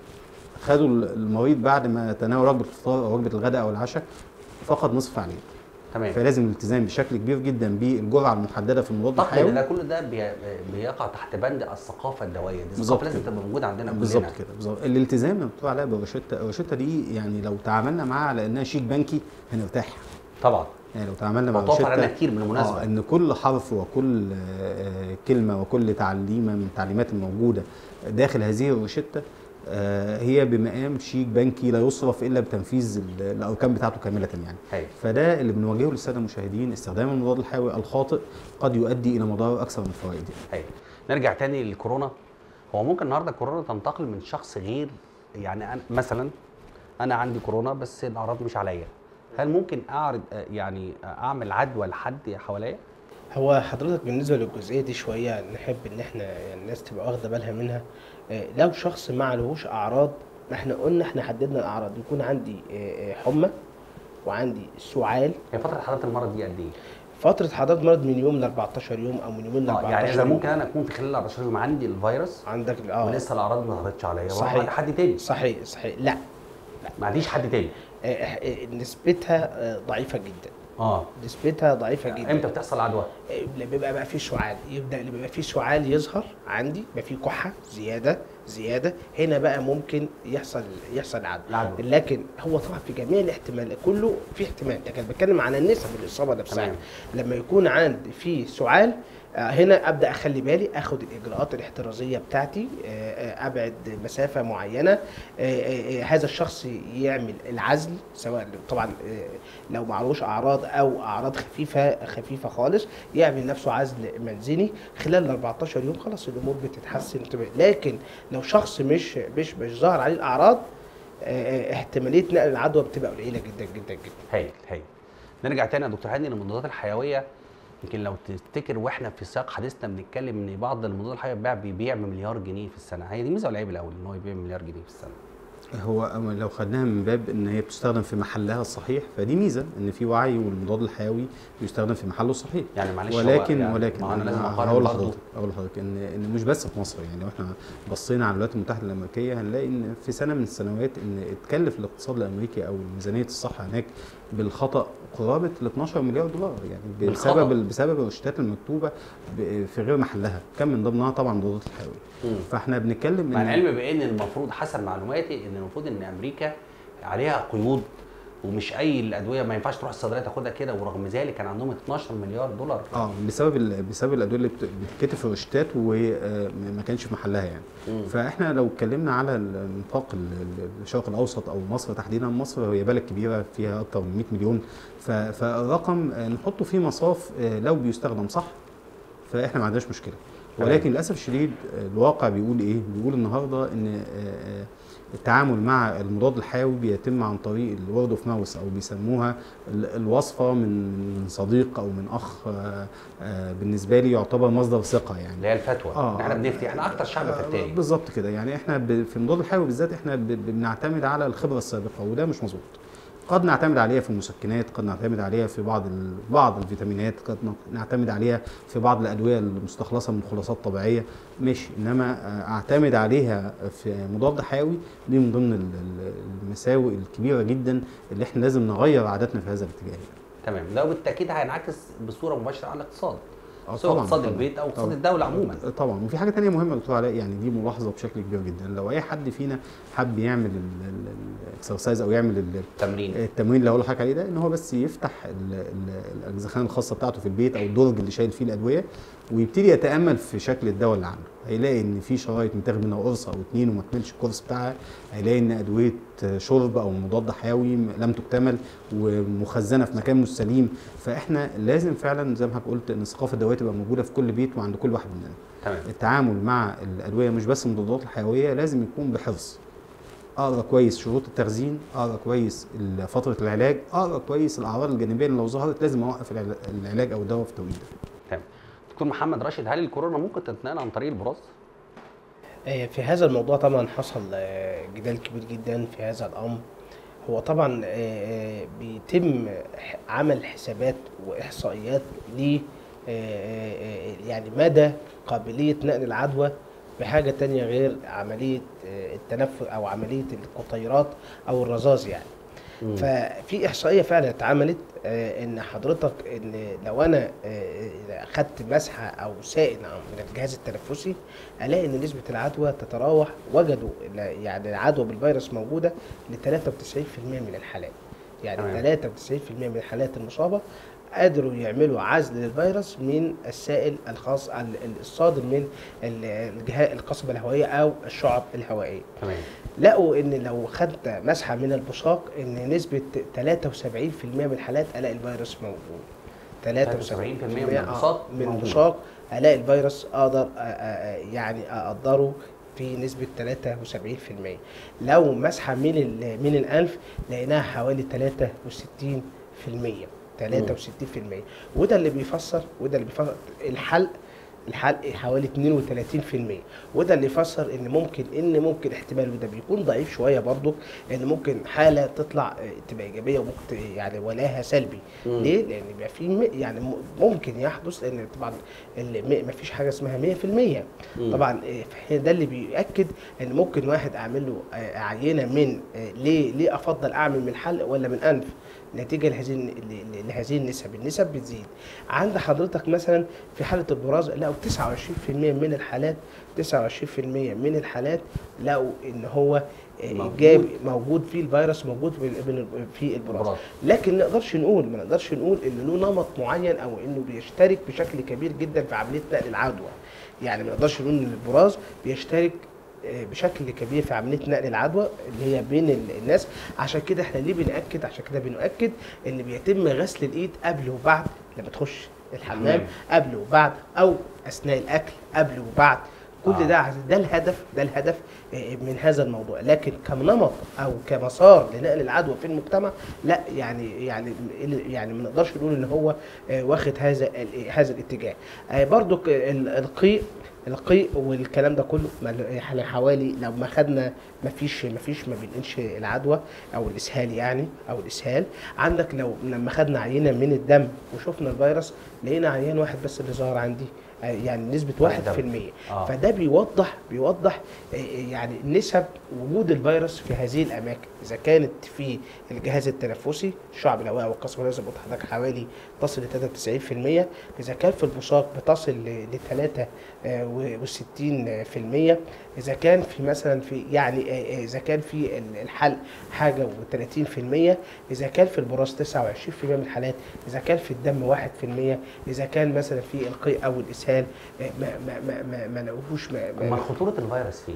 خدوا المريض بعد ما تناول وجبه الفطار او وجبه الغداء او العشاء فقد نصف فعاليه تمام فلازم الالتزام بشكل كبير جدا بالجرعه المحدده في المضاد اعتقد ان الحيوي ده كل ده بي- بيقع تحت بند الثقافه الدوائيه دي بالظبط الثقافه لازم كده. تبقى موجوده عندنا بالظبط كلنا كده بالظبط الالتزام اللي بتقول عليها بالروشته الروشته دي يعني لو تعاملنا معاها على انها شيك بنكي هنرتاح طبعا يعني لو تعاملنا مع وتوفر علينا روشته كتير بالمناسبه اه ان كل حرف وكل آه، كلمه وكل تعليمه من التعليمات الموجوده داخل هذه الروشته آه، هي بمقام شيك بنكي لا يصرف الا بتنفيذ ال- الاركان بتاعته كامله يعني هاي فده اللي بنواجهه للساده المشاهدين استخدام المضاد الحيوي الخاطئ قد يؤدي الى مضار اكثر من الفوائد هاي نرجع تاني للكورونا هو ممكن النهارده كورونا تنتقل من شخص غير يعني أنا مثلا انا عندي كورونا بس الاعراض مش عليا هل ممكن اعرض آه، يعني آه، اعمل عدوى لحد حواليا هو حضرتك بالنسبه للجزئيه دي شويه نحب ان احنا يعني الناس تبقى واخده بالها منها آه، لو شخص ما عليهوش اعراض ما احنا قلنا احنا حددنا الاعراض يكون عندي آه، آه، حمى وعندي سعال هي فتره حالات المرض دي قد ايه فتره حضرتك مرض من يوم ل 14 يوم او من يومين ل آه، 14 يعني اذا يوم ممكن انا اكون في خلال 14 يوم عندي الفيروس عندك اه ولسه الاعراض ما ظهرتش عليا واروح صحيح. عند حد تاني صحيح صحيح لا ما عنديش حد تاني آه، آه، نسبتها آه، ضعيفه جدا اه نسبتها ضعيفه جدا امتى بتحصل عدوى اللي بيبقى بقى فيه سعال يبدا اللي بيبقى فيه سعال يظهر عندي يبقى فيه كحه زياده زياده هنا بقى ممكن يحصل يحصل عدوى العدوى. لكن هو طبعا في جميع الاحتمالات كله في احتمال لكن بتكلم عن نسب الاصابه نفسها تمام. لما يكون عندي فيه سعال آه، هنا ابدا اخلي بالي اخد الاجراءات الاحترازيه بتاعتي آه، آه، ابعد مسافه معينه آه، آه، آه، هذا الشخص يعمل العزل سواء طبعا آه، لو معلوش اعراض او اعراض خفيفه خفيفه خالص يعمل نفسه عزل منزلي خلال ال 14 يوم خلاص الامور بتتحسن وتبقى لكن لو شخص مش مش مش ظاهر عليه الاعراض آه، آه، احتماليه نقل العدوى بتبقى قليله جدا جدا جدا هايل هايل نرجع تاني يا دكتور هاني للمضادات الحيويه يمكن لو تفتكر واحنا في سياق حديثنا بنتكلم ان بعض المضادات الحيويه بيبيع بيبيع بمليار جنيه في السنه هي دي ميزه ولا عيب الاول ان هو يبيع بمليار جنيه في السنه هو أما لو خدناها من باب ان هي بتستخدم في محلها الصحيح فدي ميزه ان في وعي والمضاد الحيوي بيستخدم في محله الصحيح يعني معلش هو ولكن يعني ولكن ما هو انا لازم أنا اقارن هقول برضه لحضرتك اقول لحضرتك ان ان مش بس في مصر يعني لو احنا بصينا على الولايات المتحده الامريكيه هنلاقي ان في سنه من السنوات ان اتكلف الاقتصاد الامريكي او ميزانيه الصحه هناك بالخطا قرابه ال 12 مليار دولار يعني بالخطأ؟ بسبب بسبب الروشتات المكتوبه ب- في غير محلها كان من ضمنها طبعا المضادات الحيويه مم. فاحنا بنتكلم مع العلم بان المفروض حسب معلوماتي ان المفروض ان امريكا عليها قيود ومش اي الادويه ما ينفعش تروح الصيدليه تاخدها كده ورغم ذلك كان عندهم 12 مليار دولار اه بسبب ال- بسبب الادويه اللي بت- بتتكتب في روشتات وما كانش في محلها يعني مم. فاحنا لو اتكلمنا على النطاق ال- ال- الشرق الاوسط او مصر تحديدا مصر هي بلد كبيره فيها اكثر من 100 مليون ف- فالرقم آه، نحطه في مصاف آه، لو بيستخدم صح فاحنا ما عندناش مشكله تمام. ولكن للاسف الشديد آه، الواقع بيقول ايه؟ بيقول النهارده ان آه، آه، التعامل مع المضاد الحيوي بيتم عن طريق الورد اوف ماوس او بيسموها ال- الوصفه من من صديق او من اخ آه، آه، بالنسبه لي يعتبر مصدر ثقه يعني اللي هي الفتوى آه. احنا بنفتي احنا اكتر شعب آه، فتاي بالظبط كده يعني احنا ب- في المضاد الحيوي بالذات احنا ب- بنعتمد على الخبره السابقه وده مش مظبوط قد نعتمد عليها في المسكنات قد نعتمد عليها في بعض ال- بعض الفيتامينات قد ن- نعتمد عليها في بعض الادويه المستخلصه من خلاصات طبيعيه ماشي انما آه، اعتمد عليها في مضاد حيوي دي من ضمن ال- ال- المساوئ الكبيره جدا اللي احنا لازم نغير عاداتنا في هذا الاتجاه تمام ده بالتاكيد هينعكس بصوره مباشره على الاقتصاد آه، سواء طبعاً، اقتصاد طبعاً. البيت او اقتصاد طبعاً. الدوله عموما طبعا وفي حاجه تانية مهمه يا دكتور علاء يعني دي ملاحظه بشكل كبير جدا لو اي حد فينا حب يعمل الاكسرسايز او يعمل ال- تمرين التمرين اللي هقول لحضرتك عليه ده ان هو بس يفتح ال- ال- الاجزخانه الخاصه بتاعته في البيت او الدرج اللي شايل فيه الادويه ويبتدي يتامل في شكل الدواء اللي عنده هيلاقي ان في شرايط متاخد منها قرص او اتنين وما كملش الكورس بتاعها هيلاقي ان ادويه شرب او مضاد حيوي لم تكتمل ومخزنه في مكان مش سليم فاحنا لازم فعلا زي ما حضرتك قلت ان ثقافه الدواء تبقى موجوده في كل بيت وعند كل واحد مننا تمام التعامل مع الادويه مش بس المضادات الحيويه لازم يكون بحرص اقرا كويس شروط التخزين اقرا كويس ال- فتره العلاج اقرا كويس الاعراض الجانبيه اللي لو ظهرت لازم اوقف العلا- العلاج او الدواء في التوقيت ده تمام دكتور محمد راشد هل الكورونا ممكن تتنقل عن طريق البراز؟ آه، في هذا الموضوع طبعا حصل آه، جدال كبير جدا في هذا الامر هو طبعا آه، آه، بيتم ح- عمل حسابات واحصائيات ل آه، آه، آه، يعني مدى قابليه نقل العدوى بحاجه تانية غير عمليه آه، التنفس او عمليه القطيرات او الرذاذ يعني مم. ففي احصائيه فعلا اتعملت آه، ان حضرتك ان لو انا آه، اخدت مسحه او سائل من الجهاز التنفسي الاقي ان نسبه العدوى تتراوح وجدوا ل- يعني العدوى بالفيروس موجوده ل 93% من الحالات يعني تمام. 93% من الحالات المصابه قدروا يعملوا عزل للفيروس من السائل الخاص ال- ال- الصادر من ال- الجهاز القصبه الهوائيه او الشعب الهوائيه تمام لقوا ان لو خدت مسحه من البصاق ان نسبه 73% من الحالات الاقي الفيروس موجود 73% من آه، البصاق من موجود. البصاق الاقي الفيروس اقدر آه، آه، آه، يعني اقدره في نسبة 73% لو مسحة من ال- من الأنف لقيناها حوالي 63% 63% وده اللي بيفسر وده اللي بيفسر الحلق الحلق حوالي 32% وده اللي يفسر ان ممكن ان ممكن احتمال وده بيكون ضعيف شويه برضو ان ممكن حاله تطلع آه، تبقى ايجابيه وممكن ت- يعني ولاها سلبي مم. ليه؟ لان بيبقى في م- يعني م- ممكن يحدث لان طبعا ما فيش حاجه اسمها 100% مم. طبعا آه، في ده اللي بيؤكد ان ممكن واحد اعمل له آه، عينه من آه، ليه ليه افضل اعمل من حلق ولا من انف نتيجه لهذه الن- ل- ل- لهذه النسب النسب بتزيد عند حضرتك مثلا في حاله البراز لقوا 29% من الحالات 29% من الحالات لقوا ان هو آه، موجود. ايجابي موجود فيه الفيروس موجود في ال- في البراز البراز. لكن ما نقدرش نقول ما نقدرش نقول ان له نمط معين او انه بيشترك بشكل كبير جدا في عمليه نقل العدوى يعني ما نقدرش نقول ان البراز بيشترك آه، بشكل كبير في عمليه نقل العدوى اللي هي بين ال- الناس عشان كده احنا ليه بناكد عشان كده بنؤكد ان بيتم غسل الايد قبل وبعد لما تخش الحمام الحمام. قبل وبعد او اثناء الاكل قبل وبعد كل آه. ده ده الهدف ده الهدف آه، من هذا الموضوع لكن كنمط او كمسار لنقل العدوى في المجتمع لا يعني يعني يعني ما نقدرش نقول ان هو آه، واخد هذا ال- هذا الاتجاه آه، برضو ك- ال- القيء القيء والكلام ده كله ما- احنا حوالي لو ما خدنا ما فيش ما فيش ما بينقلش العدوى او الاسهال يعني او الاسهال عندك لو لما خدنا عينه من الدم وشفنا الفيروس لقينا عيان واحد بس اللي ظهر عندي آه، يعني نسبه واحد 1% دم. آه. فده بيوضح بيوضح آه، يعني نسب وجود الفيروس في هذه الاماكن اذا كانت في الجهاز التنفسي الشعب الهوائي والقصبة زي ما قلت لحضرتك حوالي تصل ل 93% اذا كان في البصاق بتصل ل 63% اذا كان في مثلا في يعني آه، آه، اذا كان في ال- الحلق حاجه و30% اذا كان في البراز 29% من الحالات اذا كان في الدم 1% اذا كان مثلا في القيء او الاسهال آه، ما ما ما ما, ما لقوهوش ما, ما امال خطوره الفيروس فين؟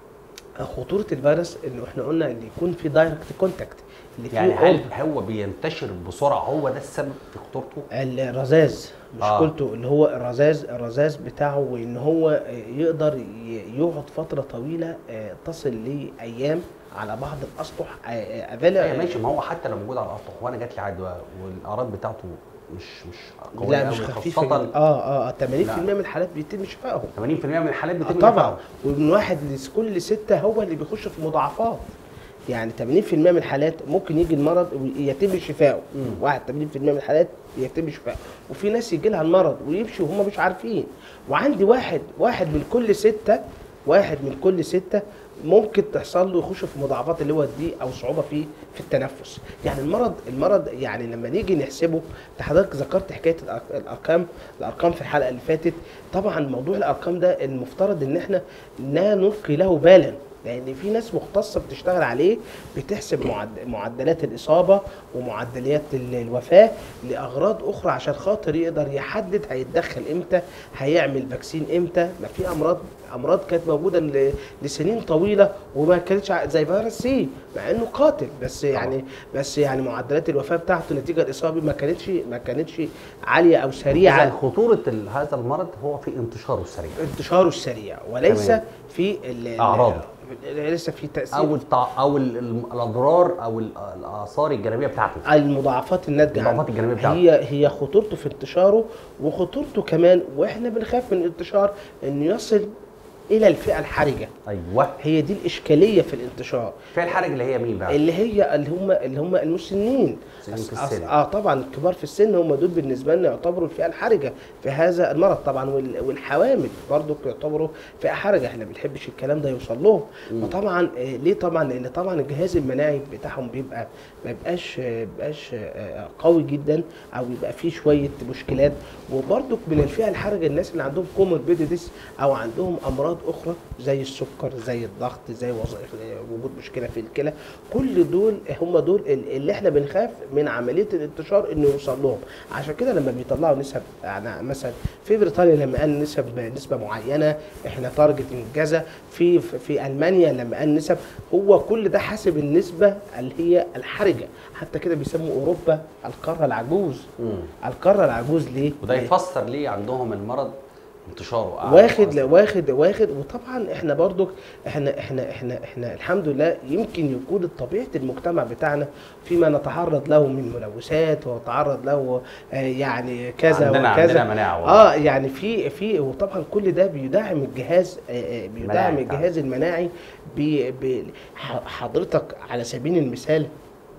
خطوره الفيروس انه احنا قلنا ان يكون في دايركت كونتاكت اللي فيه يعني قرب. هل هو بينتشر بسرعه هو ده السبب في خطورته؟ الرذاذ مشكلته اللي هو الرذاذ الرذاذ بتاعه وان هو يقدر ي- يقعد فتره طويله آه، تصل لايام على بعض الاسطح آه، آه، افلا ايوه ماشي ما هو حتى لو موجود على الاسطح وانا جات لي عدوى والاعراض بتاعته مش مش قويه لا مش أوي، خفيفه خاصه جداً. اه اه 80% لا. من الحالات بيتم شفائهم 80% من الحالات آه بتتم طبعا شفائهم. ومن واحد لكل ستة هو اللي بيخش في مضاعفات يعني 80% من الحالات ممكن يجي المرض ويتم شفائه واحد 80% من الحالات يتم شفائه وفي ناس يجي لها المرض ويمشي وهم مش عارفين وعندي واحد واحد من كل ستة واحد من كل ستة ممكن تحصل له يخش في مضاعفات اللي هو الضيق او صعوبه في في التنفس يعني المرض المرض يعني لما نيجي نحسبه أنت حضرتك ذكرت حكايه الأر- الارقام الارقام في الحلقه اللي فاتت طبعا موضوع الارقام ده المفترض ان احنا لا نلقي له بالا لان في ناس مختصه بتشتغل عليه بتحسب معد- معدلات الاصابه ومعدلات ال- الوفاه لاغراض اخرى عشان خاطر يقدر يحدد هيتدخل امتى هيعمل فاكسين امتى ما في امراض امراض كانت موجوده ل- لسنين طويله وما كانتش ع- زي فيروس سي مع انه قاتل بس يعني بس يعني معدلات الوفاه بتاعته نتيجه الاصابه ما كانتش ما كانتش عاليه او إذا سريعه خطوره ال- هذا المرض هو في انتشاره السريع انتشاره السريع وليس تمام. في ال- ال- أعراض. ليس في تاثير او التع... او ال- ال- الاضرار او ال- الاثار الجانبيه بتاعته المضاعفات الناتجه عنه. المضاعفات الجانبية بتاعته. هي هي خطورته في انتشاره وخطورته كمان واحنا بنخاف من الانتشار انه يصل الى الفئه الحرجه ايوه هي دي الاشكاليه في الانتشار في الحرج اللي هي مين بقى؟ اللي هي اللي هم اللي هم المسنين المسنين في أص- السن. اه طبعا الكبار في السن هم دول بالنسبه لنا يعتبروا الفئه الحرجه في هذا المرض طبعا وال- والحوامل برضو يعتبروا فئه حرجه احنا ما بنحبش الكلام ده يوصل لهم فطبعا آه ليه طبعا لان طبعا الجهاز المناعي بتاعهم بيبقى ما بيبقاش آه، بيبقاش آه، قوي جدا او بيبقى فيه شويه مشكلات وبرضو من الفئه الحرجه الناس اللي عندهم كوموربيديتس او عندهم امراض اخرى زي السكر زي الضغط زي وظائف وجود مشكله في الكلى كل دول هم دول ال- اللي احنا بنخاف من عمليه الانتشار انه يوصل لهم عشان كده لما بيطلعوا نسب يعني مثلا في بريطانيا لما قال نسب نسبه معينه احنا تارجت كذا في في المانيا لما قال نسب هو كل ده حسب النسبه اللي هي الحرجه حتى كده بيسموا اوروبا القاره العجوز مم. القاره العجوز ليه؟ وده يفسر ليه عندهم المرض انتشاره أعلى واخد أصلاً. واخد واخد وطبعا احنا برضو احنا احنا احنا احنا الحمد لله يمكن يكون طبيعه المجتمع بتاعنا فيما نتعرض له من ملوثات ونتعرض له آه، يعني كذا عندنا وكذا عندنا مناعه والله. اه يعني في في وطبعا كل ده بيدعم الجهاز آه، آه، بيدعم المناعي الجهاز المناعي ب- ب- ح- حضرتك على سبيل المثال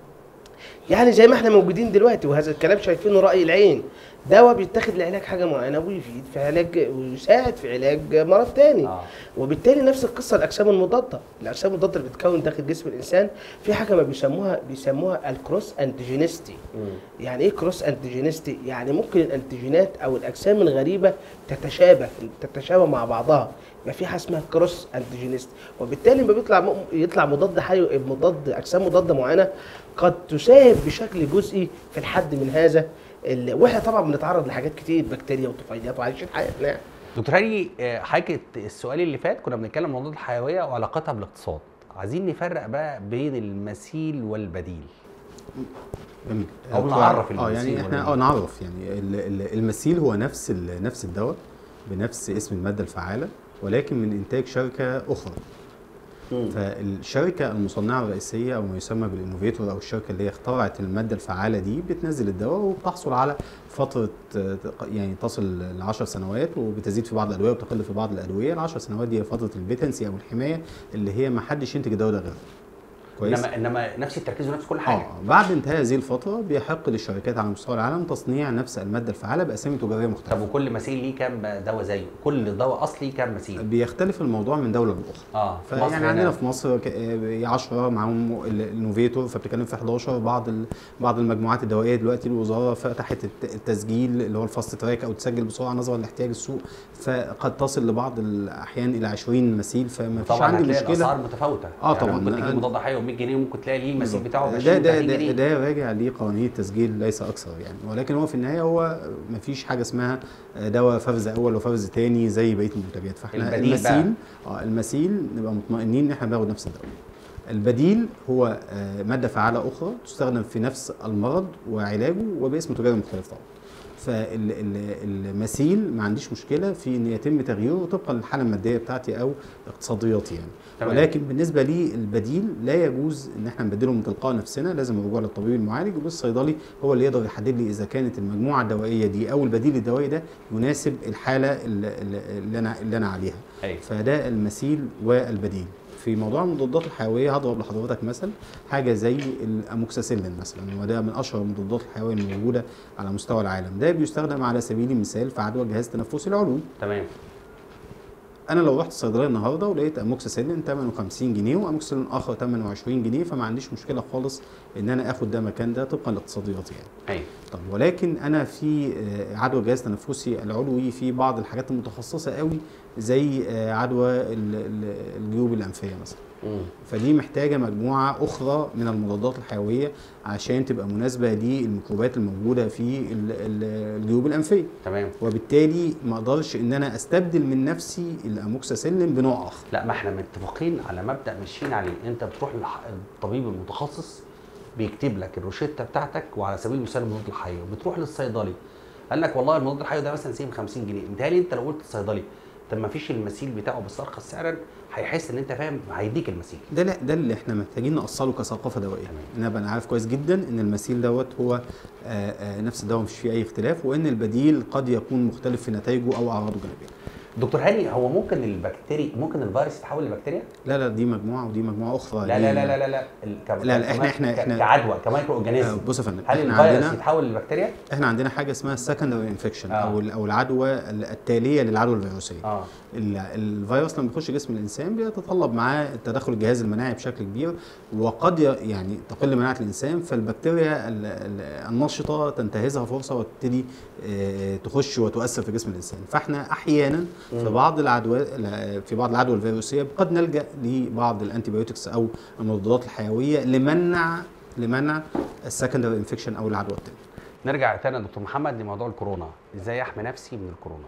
يعني زي ما احنا موجودين دلوقتي وهذا الكلام شايفينه رأي العين دواء بيتاخد لعلاج حاجة معينة ويفيد في علاج ويساعد في علاج مرض تاني آه. وبالتالي نفس القصة الأجسام المضادة الأجسام المضادة اللي بتتكون داخل جسم الإنسان في حاجة ما بيسموها بيسموها الكروس أنتيجينيستي مم. يعني ايه كروس انتيجينيستي يعني ممكن الانتيجينات او الاجسام الغريبه تتشابه تتشابه مع بعضها يبقى في حاجه اسمها كروس انتيجينيستي وبالتالي لما بيطلع م- يطلع مضاد حيوي مضاد اجسام مضاده معينه قد تساهم بشكل جزئي في الحد من هذا ال- واحنا طبعا بنتعرض لحاجات كتير بكتيريا وطفيليات وعايشين حياتنا يعني. دكتور هاني آه، حضرتك السؤال اللي فات كنا بنتكلم عن المضادات الحيويه وعلاقتها بالاقتصاد عايزين نفرق بقى بين المثيل والبديل جميل أو هو- نعرف اه المثيل يعني احنا والبديل. اه نعرف يعني ال- ال- المثيل هو نفس ال- نفس الدواء بنفس اسم الماده الفعاله ولكن من انتاج شركه اخرى مم. فالشركه المصنعه الرئيسيه او ما يسمى بالانوفيتور او الشركه اللي هي اخترعت الماده الفعاله دي بتنزل الدواء وبتحصل على فتره آه، يعني تصل ل 10 سنوات وبتزيد في بعض الادويه وتقل في بعض الادويه ال 10 سنوات دي هي فتره البيتنسي او الحمايه اللي هي ما حدش ينتج الدواء ده غيرها كويس انما انما نفس التركيز ونفس كل حاجه اه بعد انتهاء هذه الفتره بيحق للشركات على مستوى العالم تصنيع نفس الماده الفعاله باسامي تجاريه طب مختلفه وكل مثيل ليه كام دواء زيه كل دواء اصلي كام مثيل بيختلف الموضوع من دوله لاخرى اه في مصر فيعني هنا عندنا في مصر ك- آه، 10 معاهم ال- الانوفيتور فبتتكلم في 11 بعض ال- بعض المجموعات الدوائيه دلوقتي الوزاره فتحت الت- التسجيل اللي هو الفاست تراك او تسجل بسرعه نظرا لاحتياج السوق فقد تصل لبعض الاحيان الى 20 مثيل فما فيش طبعا عندي هتلاقي مشكله الاسعار متفاوته آه يعني طبعاً. ممكن تجيب مضاد حيوي ب 100 جنيه وممكن تلاقي ليه المثيل بتاعه ب ده 20 ده 30 ده, جنيه ده راجع لقوانين التسجيل ليس اكثر يعني ولكن هو في النهايه هو ما فيش حاجه اسمها دواء فرز اول وفرز تاني زي بقيه المنتجات فاحنا البديل بقى. المثيل اه المثيل نبقى مطمئنين ان احنا بناخد نفس الدواء البديل هو آه، ماده فعاله اخرى تستخدم في نفس المرض وعلاجه وباسم تجاري مختلف طبعا فالمثيل ما عنديش مشكله في ان يتم تغييره طبقا للحاله الماديه بتاعتي او اقتصادياتي يعني تمام. ولكن بالنسبه لي البديل لا يجوز ان احنا نبدله من تلقاء نفسنا لازم الرجوع للطبيب المعالج والصيدلي هو اللي يقدر يحدد لي اذا كانت المجموعه الدوائيه دي او البديل الدوائي ده يناسب الحاله اللي, اللي انا اللي انا عليها ايوه فده المثيل والبديل في موضوع المضادات الحيويه هضرب لحضرتك مثل حاجه زي الاموكساسيلين مثلا وده من اشهر المضادات الحيويه الموجوده على مستوى العالم ده بيستخدم على سبيل المثال في عدوى الجهاز التنفسي العلوي تمام انا لو رحت الصيدليه النهارده ولقيت اموكساسيلين ثمنه 50 جنيه واموكساسيلين اخر ثمنه 20 جنيه فما عنديش مشكله خالص ان انا اخد ده مكان ده طبقا لاقتصادياتي يعني ايوه طب ولكن انا في آه، عدوى الجهاز التنفسي العلوي في بعض الحاجات المتخصصه قوي زي آه، عدوى ال- ال- الجيوب الانفيه مثلا مم. فدي محتاجه مجموعه اخرى من المضادات الحيويه عشان تبقى مناسبه للميكروبات الموجوده في ال- ال- الجيوب الانفيه تمام وبالتالي ما اقدرش ان انا استبدل من نفسي الاموكساسيلين بنوع اخر لا ما احنا متفقين على مبدا ماشيين عليه انت بتروح للطبيب المتخصص بيكتب لك الروشته بتاعتك وعلى سبيل المثال المضاد الحيوي بتروح للصيدلي قال لك والله المضاد الحيوي ده مثلا سيب 50 جنيه متهيألي انت لو قلت للصيدلي طب ما فيش المثيل بتاعه بس ارخص سعرا هيحس ان انت فاهم هيديك المثيل ده لا ده اللي احنا محتاجين نأصله كثقافه دوائيه تمام. ان انا ابقى عارف كويس جدا ان المثيل دوت هو آه، آه، نفس الدواء مفيش فيه اي اختلاف وان البديل قد يكون مختلف في نتائجه او اعراضه الجانبيه دكتور هاني هو ممكن البكتيريا ممكن الفيروس يتحول لبكتيريا؟ لا لا دي مجموعه ودي مجموعه اخرى لا دي- لا لا لا لا لا ال- ك- لا، لا، إحنا- كمان- إحنا- ك- إحنا- كعدوى كمايكرو آه، اورجانيزم بص يا فندم هل احنا الفيروس عندنا يتحول لبكتيريا؟ احنا عندنا حاجه اسمها سكندري انفكشن آه. او ال- او العدوى التاليه للعدوى الفيروسيه اه ال- الفيروس لما بيخش جسم الانسان بيتطلب معاه تدخل الجهاز المناعي بشكل كبير وقد ي- يعني تقل مناعه الانسان فالبكتيريا ال- ال- النشطه تنتهزها فرصه وتبتدي آه، تخش وتؤثر في جسم الانسان فاحنا احيانا في بعض العدوى في بعض العدوى الفيروسيه قد نلجا لبعض الانتيبيوتكس او المضادات الحيويه لمنع لمنع السكندري انفكشن او العدوى التانيه نرجع تاني يا دكتور محمد لموضوع الكورونا ازاي احمي نفسي من الكورونا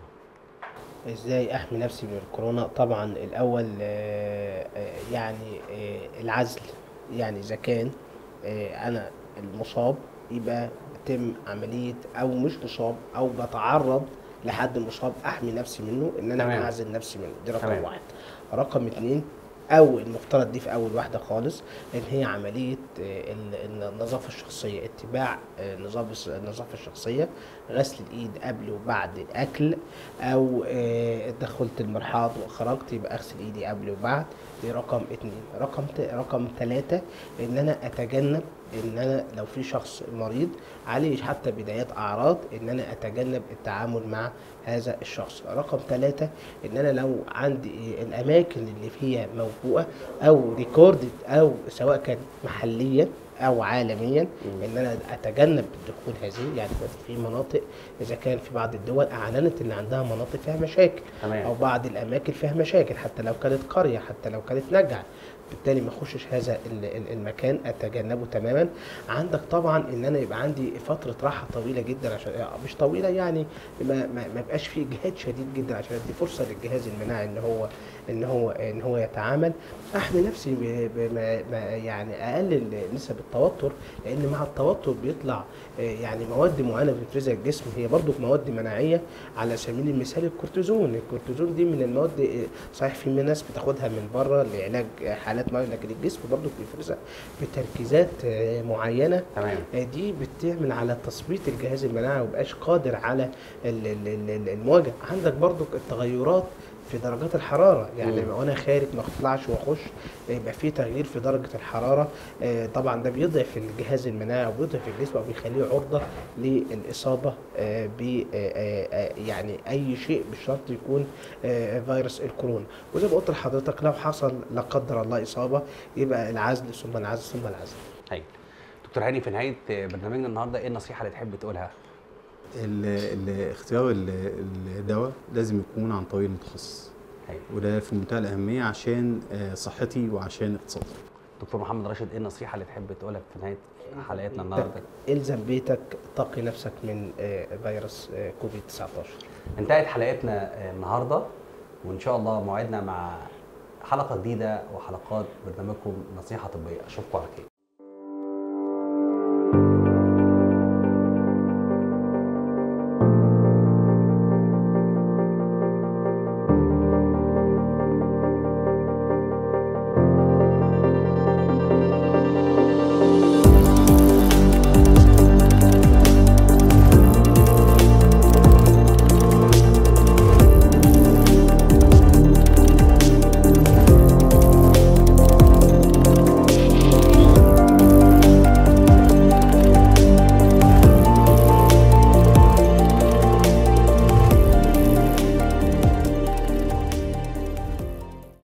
ازاي احمي نفسي من الكورونا طبعا الاول آه، آه، يعني آه، العزل يعني اذا كان آه، انا المصاب يبقى يتم عمليه او مش مصاب او بتعرض لحد مصاب احمي نفسي منه ان انا تمام. اعزل نفسي منه دي رقم تمام. واحد رقم اتنين او المفترض دي في اول واحده خالص ان هي عمليه آه، ال- النظافه الشخصيه اتباع آه، نظام الس- النظافه الشخصيه غسل الايد قبل وبعد الاكل او آه، دخلت المرحاض وخرجت يبقى اغسل ايدي قبل وبعد دي رقم اتنين رقم ت... رقم ثلاثة ان انا اتجنب ان انا لو في شخص مريض عليه حتى بدايات اعراض ان انا اتجنب التعامل مع هذا الشخص رقم ثلاثة ان انا لو عندي الاماكن اللي فيها موبوءة او ريكوردد او سواء كان محليا او عالميا ان انا اتجنب الدخول هذه يعني في مناطق اذا كان في بعض الدول اعلنت ان عندها مناطق فيها مشاكل تمام. او بعض الاماكن فيها مشاكل حتى لو كانت قريه حتى لو كانت نجع بالتالي ما اخشش هذا ال- ال- المكان اتجنبه تماما عندك طبعا ان انا يبقى عندي فتره راحه طويله جدا عشان مش طويله يعني ما, ما, ما يبقاش في اجهاد شديد جدا عشان ادي فرصه للجهاز المناعي ان هو ان هو ان هو يتعامل احمي نفسي ب- بما ما يعني اقلل نسب التوتر لان مع التوتر بيطلع آه، يعني مواد معينه بتفرزها الجسم هي برضو مواد مناعيه على سبيل المثال الكورتيزون الكورتيزون دي من المواد آه، صحيح في ناس بتاخدها من بره لعلاج حالات معينه لكن الجسم برضو بيفرزها بتركيزات آه، معينه تمام آه، دي بتعمل على تثبيط الجهاز المناعي ومبقاش قادر على ال- ال- ال- ال- المواجهه عندك برضو التغيرات في درجات الحراره يعني مم. وانا خارج ما اطلعش واخش يبقى في تغيير في درجه الحراره آه، طبعا ده بيضعف الجهاز المناعي وبيضعف الجسم وبيخليه عرضه للاصابه آه، ب آه، آه، يعني اي شيء مش شرط يكون آه، فيروس الكورونا وزي ما قلت لحضرتك لو حصل لا قدر الله اصابه يبقى العزل ثم العزل ثم العزل هايل دكتور هاني في نهايه برنامجنا النهارده ايه النصيحه اللي تحب تقولها ال- ال- اختيار ال- الدواء لازم يكون عن طريق المتخصص هايل وده في منتهى الاهميه عشان آه، صحتي وعشان اقتصادي دكتور محمد راشد ايه النصيحه اللي تحب تقولها في نهايه حلقتنا النهارده الزم بيتك تقي نفسك من آه، فيروس آه، كوفيد 19 انتهت حلقتنا آه، النهارده وان شاء الله موعدنا مع حلقه جديده وحلقات برنامجكم نصيحه طبيه اشوفكم على خير